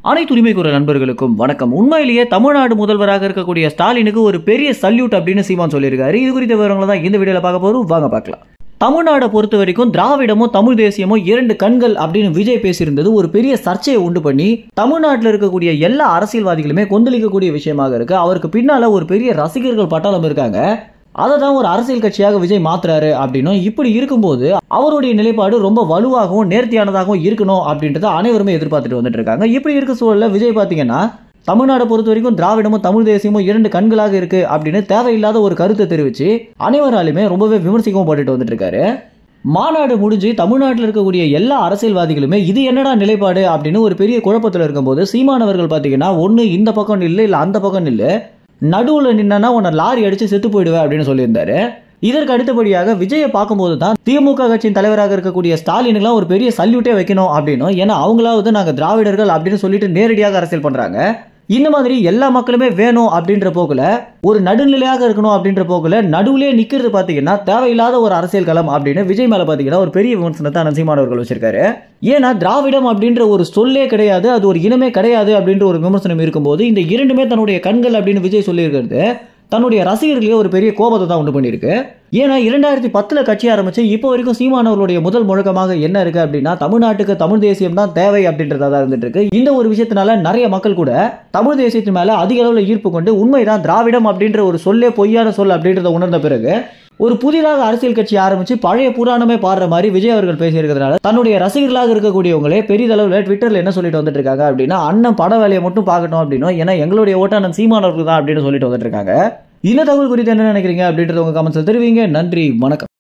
அனைத்து உரிமை குரல் நண்பர்களுக்கும் வணக்கம் உண்மையிலேயே தமிழ்நாடு முதல்வராக இருக்கக்கூடிய ஸ்டாலினுக்கு ஒரு பெரிய சல்யூட் அப்படின்னு சீமான் சொல்லியிருக்காரு இது குறித்த விவரங்களை தான் இந்த வீடியோல பார்க்க போறோம் வாங்க பார்க்கலாம் தமிழ்நாடை பொறுத்த வரைக்கும் திராவிடமும் தமிழ் தேசியமும் இரண்டு கண்கள் அப்படின்னு விஜய் பேசியிருந்தது ஒரு பெரிய சர்ச்சையை உண்டு பண்ணி தமிழ்நாட்டில் இருக்கக்கூடிய எல்லா அரசியல்வாதிகளுமே கொந்தளிக்கக்கூடிய விஷயமாக இருக்கு அவருக்கு பின்னால ஒரு பெரிய ரசிகர்கள் பட்டாளம் இருக்காங்க அதை தான் ஒரு அரசியல் கட்சியாக விஜய் மாத்துறாரு அப்படின்னும் இப்படி இருக்கும்போது அவருடைய நிலைப்பாடு ரொம்ப வலுவாகவும் நேர்த்தியானதாகவும் இருக்கணும் அப்படின்றத அனைவருமே எதிர்பார்த்துட்டு வந்துட்டு இருக்காங்க இப்படி இருக்க சூழல்ல விஜய் பார்த்தீங்கன்னா தமிழ்நாடை பொறுத்த வரைக்கும் திராவிடமும் தமிழ் தேசியமும் இரண்டு கண்களாக இருக்கு அப்படின்னு தேவையில்லாத ஒரு கருத்தை தெரிவிச்சு அனைவராலுமே ரொம்பவே விமர்சிக்கவும் போட்டுட்டு வந்துட்டு இருக்காரு மாநாடு முடிஞ்சு தமிழ்நாட்டில் இருக்கக்கூடிய எல்லா அரசியல்வாதிகளுமே இது என்னடா நிலைப்பாடு அப்படின்னு ஒரு பெரிய குழப்பத்தில் இருக்கும்போது சீமானவர்கள் பார்த்தீங்கன்னா ஒன்று இந்த பக்கம் நில்லு இல்லை அந்த பக்கம் நில்லு நடுவில் நின்னா உன்னை லாரி அடிச்சு செத்து போயிடுவேன் அப்படின்னு சொல்லியிருந்தாரு இதற்கு அடுத்தபடியாக விஜயை பார்க்கும்போது தான் திமுக கட்சியின் தலைவராக இருக்கக்கூடிய ஸ்டாலினுக்குலாம் ஒரு பெரிய சல்யூட்டே வைக்கணும் அப்படின்னும் ஏன்னா அவங்களாவது நாங்கள் திராவிடர்கள் அப்படின்னு சொல்லிட்டு நேரடியாக அரசியல் பண்றாங்க இந்த மாதிரி எல்லா மக்களுமே வேணும் அப்படின்ற போக்குல ஒரு நடுநிலையாக இருக்கணும் அப்படின்ற போக்குல நடுவுலே நிக்கிறது பாத்தீங்கன்னா தேவையில்லாத ஒரு அரசியல் களம் அப்படின்னு விஜய் மேல பாத்தீங்கன்னா ஒரு பெரிய விமர்சனத்தை நரசிம்மானவர்கள் வச்சிருக்காரு ஏன்னா திராவிடம் அப்படின்ற ஒரு சொல்லே கிடையாது அது ஒரு இனமே கிடையாது அப்படின்ற ஒரு விமர்சனம் இருக்கும்போது இந்த இரண்டுமே தன்னுடைய கண்கள் அப்படின்னு விஜய் சொல்லியிருக்கிறது தன்னுடைய ரசிகர்களே ஒரு பெரிய கோபத்தை தான் உண்டு பண்ணியிருக்கு ஏன்னா இரண்டாயிரத்தி பத்தில் கட்சி ஆரம்பிச்சு இப்போ வரைக்கும் சீமானவர்களுடைய முதல் முழக்கமாக என்ன இருக்கு அப்படின்னா தமிழ்நாட்டுக்கு தமிழ் தேசியம் தான் தேவை அப்படின்றதா தான் இருந்துட்டு இருக்கு இந்த ஒரு விஷயத்தினால நிறைய மக்கள் கூட தமிழ் தேசியத்தின் மேல அதிக அளவில் ஈர்ப்பு கொண்டு உண்மைதான் திராவிடம் அப்படின்ற ஒரு சொல்லே பொய்யான சொல் அப்படின்றத உணர்ந்த பிறகு ஒரு புதிதாக அரசியல் கட்சி ஆரம்பிச்சு பழைய புராணமே பாடுற மாதிரி விஜய் அவர்கள் பேசியிருக்கிறதுனால தன்னுடைய ரசிகர்களாக இருக்கக்கூடியவங்களே பெரிதளவில் ட்விட்டர்ல என்ன சொல்லிட்டு வந்துட்டு இருக்காங்க அப்படின்னா அண்ணன் பட வேலையை மட்டும் பார்க்கட்டும் அப்படின்னும் ஏன்னா எங்களுடைய ஓட்டானன் சீமானவர்கள் தான் அப்படின்னு சொல்லிட்டு வந்துட்டு இருக்காங்க இந்த தகவல் குறித்து என்ன நினைக்கிறீங்க அப்படின்றத உங்க கமெண்ட்ஸ் தெரிவிங்க நன்றி வணக்கம்